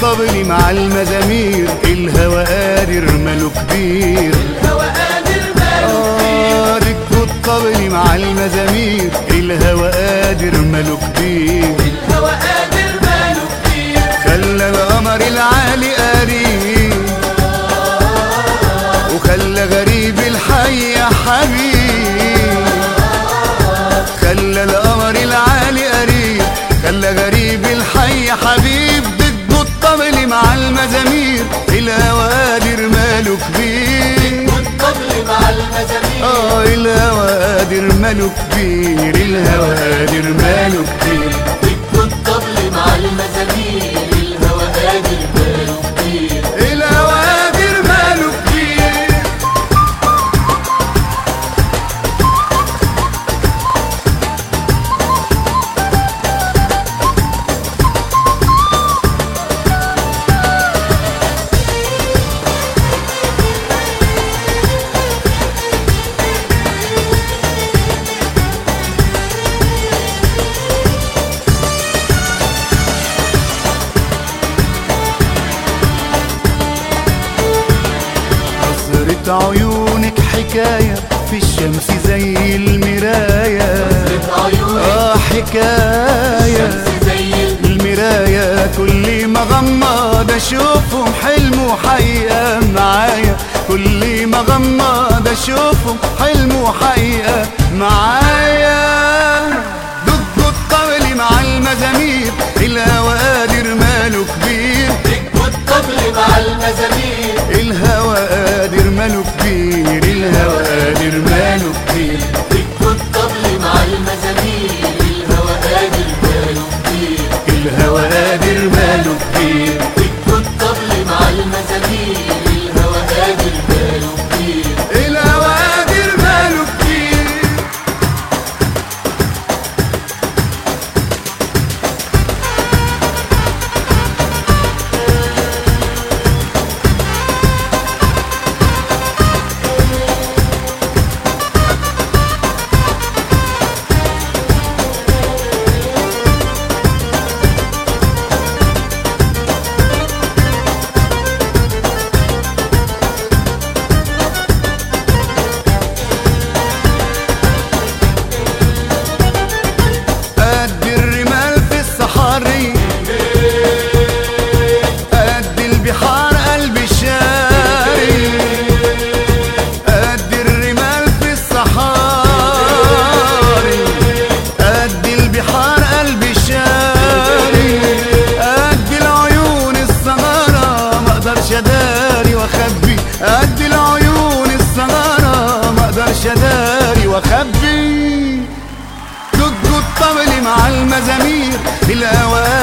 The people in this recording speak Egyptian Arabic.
الطبل مع المزامير الهوى قادر ماله كبير الهوى قادر ماله آه دقوا الطبل مع المزامير الهوى قادر ماله كبير الهوى قادر ماله كتير خلى القمر العالي قريب وخلى غريب الحي يا حبيب خلى القمر العالي قريب خلى غريب الحي يا حبيب ضد الطبل مع المزامير الهوى قادر ماله كبير والطبل مع المزامير اه الهوى قادر ماله كبير الهوى قادر ماله كبير والطبل مع المزامير الهوى قادر ماله كتير الهوى قادر ماله كبير نظرة عيونك حكاية في الشمس زي المراية عيونك اه حكاية زي المراية كل ما غمض اشوفهم حلم وحقيقة معايا كل ما غمض اشوفهم حلم وحقيقة معايا دق الطبل مع المزامير الهوى قادر ماله كبير والطبل مع المزامير الهوى قادر ماله كبير الهوى قادر ماله كبير والطبل مع المزامير الهوى قادر ماله كتير الهوى قادر ماله كبير والطبل مع المزامير الهوى قادر ماله كتير الهوى قادر ماله كبير قد الرمال في الصحاري قد البحار قلب الشاري قد الرمال في الصحاري قد البحار قلب الشاري قد العيون الصغارى ما اقدرش اداري واخبي قد العيون الصغارى ما اقدرش اداري واخبي دق الطبل مع المزامير الهوى